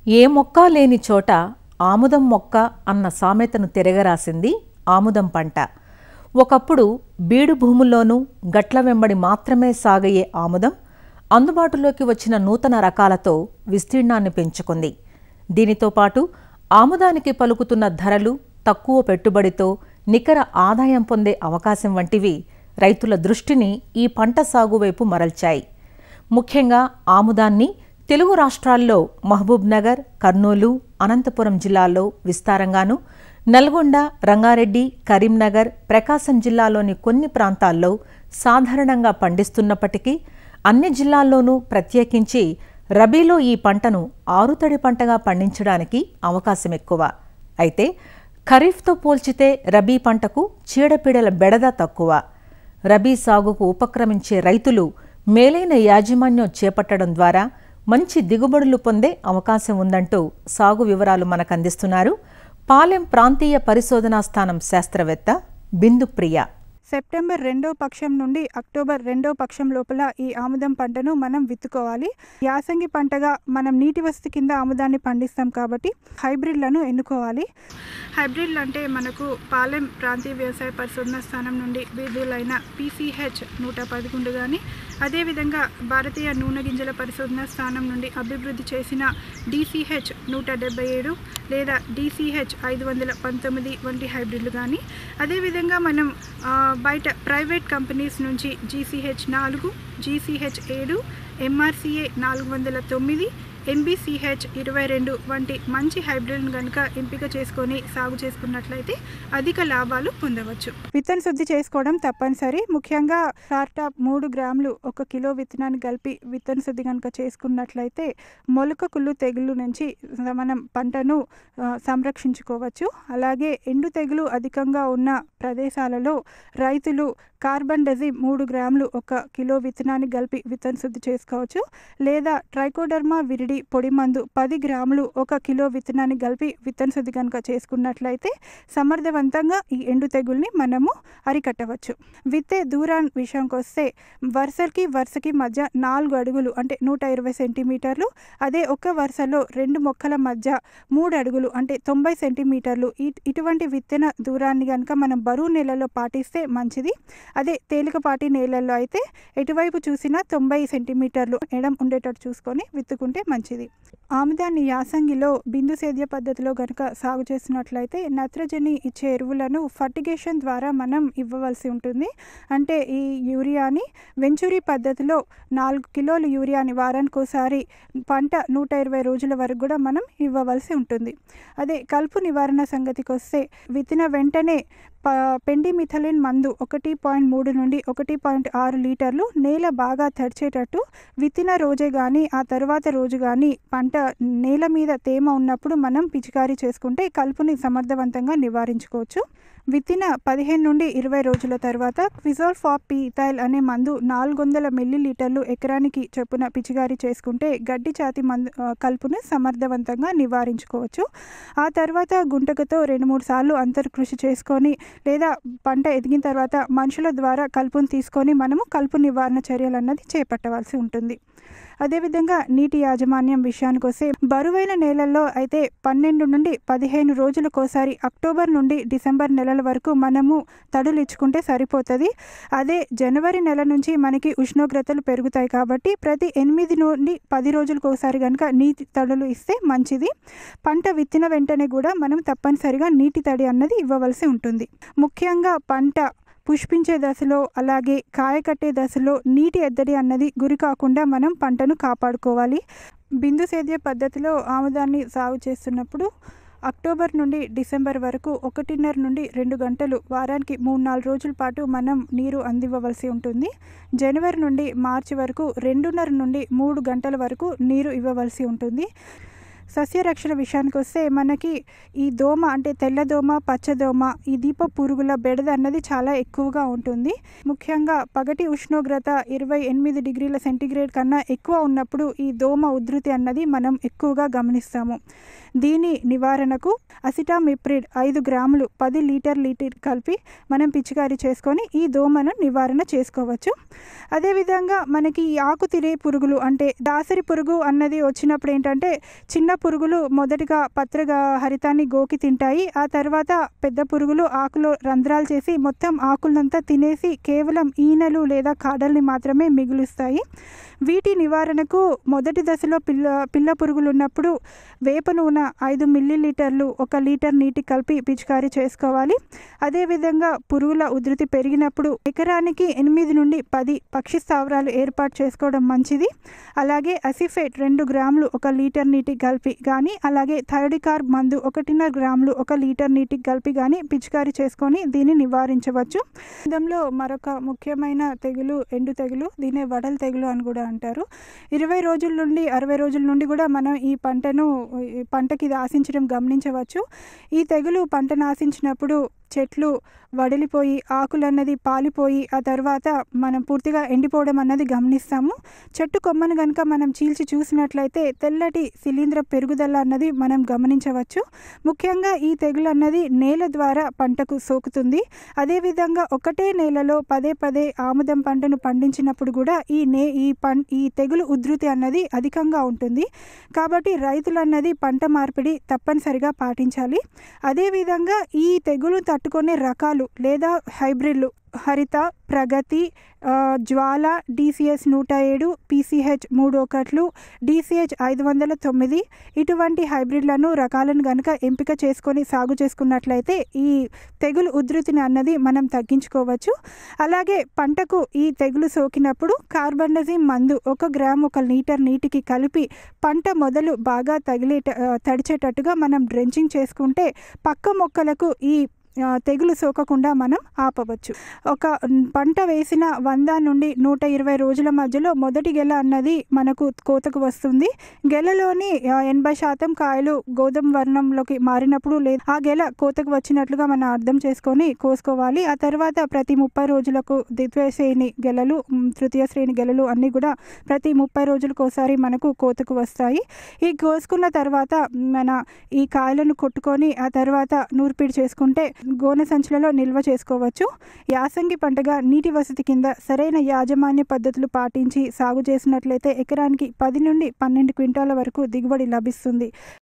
ఏ మొక్క లేని చోట ఆముదం మొక్క అన్న సామెతను తిరగరాసింది ఆముదం పంట ఒకప్పుడు బీడు భూముల్లోనూ గట్ల వెంబడి మాత్రమే సాగయ్యే ఆముదం అందుబాటులోకి వచ్చిన నూతన రకాలతో విస్తీర్ణాన్ని పెంచుకుంది దీనితో పాటు ఆముదానికి పలుకుతున్న ధరలు తక్కువ పెట్టుబడితో నికర ఆదాయం పొందే అవకాశం వంటివి రైతుల దృష్టిని ఈ పంట సాగు వైపు మరల్చాయి ముఖ్యంగా ఆముదాన్ని తెలుగు రాష్ట్రాల్లో మహబూబ్ నగర్ కర్నూలు అనంతపురం జిల్లాల్లో విస్తారంగాను నల్గొండ రంగారెడ్డి కరీంనగర్ ప్రకాశం జిల్లాలోని కొన్ని ప్రాంతాల్లో సాధారణంగా పండిస్తున్నప్పటికీ అన్ని జిల్లాల్లోనూ ప్రత్యేకించి రబీలో ఈ పంటను ఆరుతడి పంటగా పండించడానికి అవకాశం ఎక్కువ అయితే ఖరీఫ్తో పోల్చితే రబీ పంటకు చీడపీడల బెడద తక్కువ రబీ సాగుకు ఉపక్రమించే రైతులు మేలైన యాజమాన్యం చేపట్టడం ద్వారా మంచి దిగుబడులు పొందే అవకాశం ఉందంటూ సాగు వివరాలు మనకు అందిస్తున్నారు పాలెం ప్రాంతీయ పరిశోధనా స్థానం శాస్త్రవేత్త బిందు ప్రియ సెప్టెంబర్ రెండో పక్షం నుండి అక్టోబర్ రెండో పక్షం లోపల ఈ ఆముదం పంటను మనం విత్తుకోవాలి యాసంగి పంటగా మనం నీటి వసతి కింద ఆముదాన్ని పండిస్తాం కాబట్టి హైబ్రిడ్లను ఎన్నుకోవాలి హైబ్రిడ్లు అంటే మనకు పాలెం ప్రాంతీయ వ్యవసాయ పరిశోధన స్థానం నుండి విడుదలైన పీసీహెచ్ నూట పదకొండు కానీ అదేవిధంగా భారతీయ నూనె గింజల పరిశోధన స్థానం నుండి అభివృద్ధి చేసిన డీసీహెచ్ నూట డెబ్బై ఏడు లేదా డీసీహెచ్ ఐదు వందల పంతొమ్మిది వంటి హైబ్రిడ్లు కానీ అదేవిధంగా మనం ఆ, బయట ప్రైవేట్ కంపెనీస్ నుంచి జీసీహెచ్ నాలుగు జీసీహెచ్ ఏడు ఎంఆర్సీఏ నాలుగు వందల తొమ్మిది ఎంబీసీహెచ్ ఇరవై రెండు వంటి మంచి హైబ్రిడ్ను కనుక ఎంపిక చేసుకొని సాగు చేసుకున్నట్లయితే అధిక లాభాలు పొందవచ్చు విత్తన శుద్ధి చేసుకోవడం తప్పనిసరి ముఖ్యంగా స్టార్టప్ మూడు గ్రాములు ఒక కిలో విత్తనాన్ని కలిపి విత్తన శుద్ధి కనుక చేసుకున్నట్లయితే మొలక కుళ్ళు తెగులు నుంచి మనం పంటను ఆ, సంరక్షించుకోవచ్చు అలాగే ఎండు తెగులు అధికంగా ఉన్న ప్రదేశాలలో రైతులు కార్బన్ డెజి మూడు గ్రాములు ఒక కిలో విత్తనాన్ని కలిపి విత్తన శుద్ధి చేసుకోవచ్చు లేదా ట్రైకోడర్మా విరిడి పొడి మందు పది గ్రాములు ఒక కిలో విత్తనాన్ని కలిపి విత్తన శుద్ధి కనుక చేసుకున్నట్లయితే సమర్థవంతంగా ఈ ఎండు తెగుల్ని మనము అరికట్టవచ్చు విత్తే దూరం విషయంకి వస్తే వరుసకి వరుసకి మధ్య నాలుగు అడుగులు అంటే నూట ఇరవై సెంటీమీటర్లు అదే ఒక వరుసలో రెండు మొక్కల మధ్య మూడు అడుగులు అంటే తొంభై సెంటీమీటర్లు ఇ- ఇటువంటి విత్తన దూరాన్ని కనుక మనం బరువు నేలలో పాటిస్తే మంచిది అదే తేలికపాటి నేలల్లో అయితే ఎటువైపు చూసినా తొంభై సెంటీమీటర్లు ఎడం ఉండేటట్టు చూసుకొని విత్తుకుంటే మంచిది ఆముదాన్ని యాసంగిలో బిందు సేద్య పద్ధతిలో కనుక సాగు చేసినట్లయితే నత్రజని ఇచ్చే ఎరువులను ఫర్టిగేషన్ ద్వారా మనం ఇవ్వవలసి ఉంటుంది అంటే ఈ యూరియాని వెంచురీ పద్ధతిలో నాలుగు కిలోలు యూరియాని వారానికి ఒకసారి పంట నూట ఇరవై రోజుల వరకు కూడా మనం ఇవ్వవలసి ఉంటుంది అదే కలుపు నివారణ సంగతికి వస్తే విత్తిన వెంటనే ప పెండిమిథలిన్ మందు ఒకటి పాయింట్ మూడు నుండి ఒకటి పాయింట్ ఆరు లీటర్లు నేల బాగా తడిచేటట్టు విత్తిన రోజే కానీ ఆ తర్వాత రోజు కానీ పంట నేల మీద తేమ ఉన్నప్పుడు మనం పిచికారీ చేసుకుంటే కలుపుని సమర్థవంతంగా నివారించుకోవచ్చు విత్తిన పదిహేను నుండి ఇరవై రోజుల తర్వాత క్విజోల్ ఫాప్ పీథైల్ అనే మందు నాలుగు వందల మిల్లీ లీటర్లు ఎకరానికి చొప్పున పిచికారీ చేసుకుంటే గడ్డి ఛాతి మందు ఆ, కలుపును సమర్థవంతంగా నివారించుకోవచ్చు ఆ తర్వాత గుంటకతో రెండు మూడు సార్లు అంతర్కృషి చేసుకొని లేదా పంట ఎదిగిన తర్వాత మనుషుల ద్వారా కలుపును తీసుకొని మనము కలుపు నివారణ చర్యలు అన్నది చేపట్టవలసి ఉంటుంది అదేవిధంగా నీటి యాజమాన్యం విషయానికి వస్తే బరువైన నేలల్లో అయితే పన్నెండు నుండి పదిహేను రోజులకోసారి అక్టోబర్ నుండి డిసెంబర్ నెలల వరకు మనము తడులు ఇచ్చుకుంటే సరిపోతుంది అదే జనవరి నెల నుంచి మనకి ఉష్ణోగ్రతలు పెరుగుతాయి కాబట్టి ప్రతి ఎనిమిది నుండి పది రోజులకు ఒకసారి కనుక నీటి తడులు ఇస్తే మంచిది పంట విత్తిన వెంటనే కూడా మనం తప్పనిసరిగా నీటి తడి అన్నది ఇవ్వవలసి ఉంటుంది ముఖ్యంగా పంట పుష్పించే దశలో అలాగే కాయ కట్టే దశలో నీటి ఎద్దడి అన్నది గురి కాకుండా మనం పంటను కాపాడుకోవాలి బిందు సేద్య పద్ధతిలో ఆముదాన్ని సాగు చేస్తున్నప్పుడు అక్టోబర్ నుండి డిసెంబర్ వరకు ఒకటిన్నర నుండి రెండు గంటలు వారానికి మూడు నాలుగు రోజుల పాటు మనం నీరు అందివ్వవలసి ఉంటుంది జనవరి నుండి మార్చి వరకు రెండున్నర నుండి మూడు గంటల వరకు నీరు ఇవ్వవలసి ఉంటుంది సస్యరక్షణ విషయానికి వస్తే మనకి ఈ దోమ అంటే తెల్ల దోమ పచ్చ దోమ ఈ దీప పురుగుల బెడద అన్నది చాలా ఎక్కువగా ఉంటుంది ముఖ్యంగా పగటి ఉష్ణోగ్రత ఇరవై ఎనిమిది డిగ్రీల సెంటీగ్రేడ్ కన్నా ఎక్కువ ఉన్నప్పుడు ఈ దోమ ఉధృతి అన్నది మనం ఎక్కువగా గమనిస్తాము దీని నివారణకు అసిటామిప్రిడ్ ఐదు గ్రాములు పది లీటర్ లీటర్ కలిపి మనం పిచికారీ చేసుకొని ఈ దోమను నివారణ చేసుకోవచ్చు అదేవిధంగా మనకి ఈ ఆకు తినే పురుగులు అంటే దాసరి పురుగు అన్నది వచ్చినప్పుడు ఏంటంటే చిన్న పురుగులు మొదటిగా పత్రగా హరితాన్ని గోకి తింటాయి ఆ తర్వాత పెద్ద పురుగులు ఆకులో రంధ్రాలు చేసి మొత్తం ఆకులంతా తినేసి కేవలం ఈనెలు లేదా కాడల్ని మాత్రమే మిగులుస్తాయి వీటి నివారణకు మొదటి దశలో పిల్ల పిల్ల పురుగులు ఉన్నప్పుడు వేప నూనె ఐదు మిల్లీ లీటర్లు ఒక లీటర్ నీటి కలిపి పిచికారీ చేసుకోవాలి అదేవిధంగా పురుగుల ఉధృతి పెరిగినప్పుడు ఎకరానికి ఎనిమిది నుండి పది పక్షి స్థావరాలు ఏర్పాటు చేసుకోవడం మంచిది అలాగే అసిఫేట్ రెండు గ్రాములు ఒక లీటర్ నీటికి కలిపి కానీ అలాగే థైడికార్ మందు ఒకటిన్నర గ్రాములు ఒక లీటర్ నీటికి కలిపి కానీ పిచికారీ చేసుకొని దీన్ని నివారించవచ్చు ఇందులో మరొక ముఖ్యమైన తెగులు ఎండు తెగులు దీనే వడల్ తెగులు అని కూడా అంటారు ఇరవై రోజుల నుండి అరవై రోజుల నుండి కూడా మనం ఈ పంటను ఈ పంటకి ఇది ఆశించడం గమనించవచ్చు ఈ తెగులు పంటను ఆశించినప్పుడు చెట్లు వడిలిపోయి ఆకులు అన్నది పాలిపోయి ఆ తర్వాత మనం పూర్తిగా ఎండిపోవడం అన్నది గమనిస్తాము చెట్టు కొమ్మను కనుక మనం చీల్చి చూసినట్లయితే తెల్లటి శిలీంద్ర పెరుగుదల అన్నది మనం గమనించవచ్చు ముఖ్యంగా ఈ తెగులు అన్నది నేల ద్వారా పంటకు సోకుతుంది అదేవిధంగా ఒకటే నేలలో పదే పదే ఆముదం పంటను పండించినప్పుడు కూడా ఈ నే ఈ పం ఈ తెగులు ఉధృతి అన్నది అధికంగా ఉంటుంది కాబట్టి రైతులు అన్నది పంట మార్పిడి తప్పనిసరిగా పాటించాలి అదేవిధంగా ఈ తెగులు తట్టుకునే రకాలు లేదా హైబ్రిడ్లు హరిత ప్రగతి ఆ, జ్వాల డిసిఎస్ నూట ఏడు పీసీహెచ్ మూడు ఒకట్లు డిసిహెచ్ ఐదు వందల తొమ్మిది ఇటువంటి హైబ్రిడ్లను రకాలను గనుక ఎంపిక చేసుకొని సాగు చేసుకున్నట్లయితే ఈ తెగులు ఉధృతిని అన్నది మనం తగ్గించుకోవచ్చు అలాగే పంటకు ఈ తెగులు సోకినప్పుడు కార్బండజిమ్ మందు ఒక గ్రామ్ ఒక లీటర్ నీటికి కలిపి పంట మొదలు బాగా తగిలేట ఆ, తడిచేటట్టుగా మనం డ్రెంచింగ్ చేసుకుంటే పక్క మొక్కలకు ఈ ఆ, తెగులు సోకకుండా మనం ఆపవచ్చు ఒక పంట వేసిన వంద నుండి నూట ఇరవై రోజుల మధ్యలో మొదటి గెల అన్నది మనకు కోతకు వస్తుంది గెలలోని ఆ, ఎనభై శాతం కాయలు గోధుమ వర్ణంలోకి మారినప్పుడు లేదు ఆ గెల కోతకు వచ్చినట్లుగా మనం అర్థం చేసుకొని కోసుకోవాలి ఆ తర్వాత ప్రతి ముప్పై రోజులకు ద్వితీయ శ్రేణి గెలలు మ్, తృతీయ శ్రేణి గెలలు అన్నీ కూడా ప్రతి ముప్పై రోజులకు ఒకసారి మనకు కోతకు వస్తాయి ఈ కోసుకున్న తర్వాత మన ఈ కాయలను కొట్టుకొని ఆ తర్వాత నూర్పిడి చేసుకుంటే గోనె సంచులలో నిల్వ చేసుకోవచ్చు యాసంగి పంటగా నీటి వసతి కింద సరైన యాజమాన్య పద్ధతులు పాటించి సాగు చేసినట్లయితే ఎకరానికి పది నుండి పన్నెండు క్వింటాల వరకు దిగుబడి లభిస్తుంది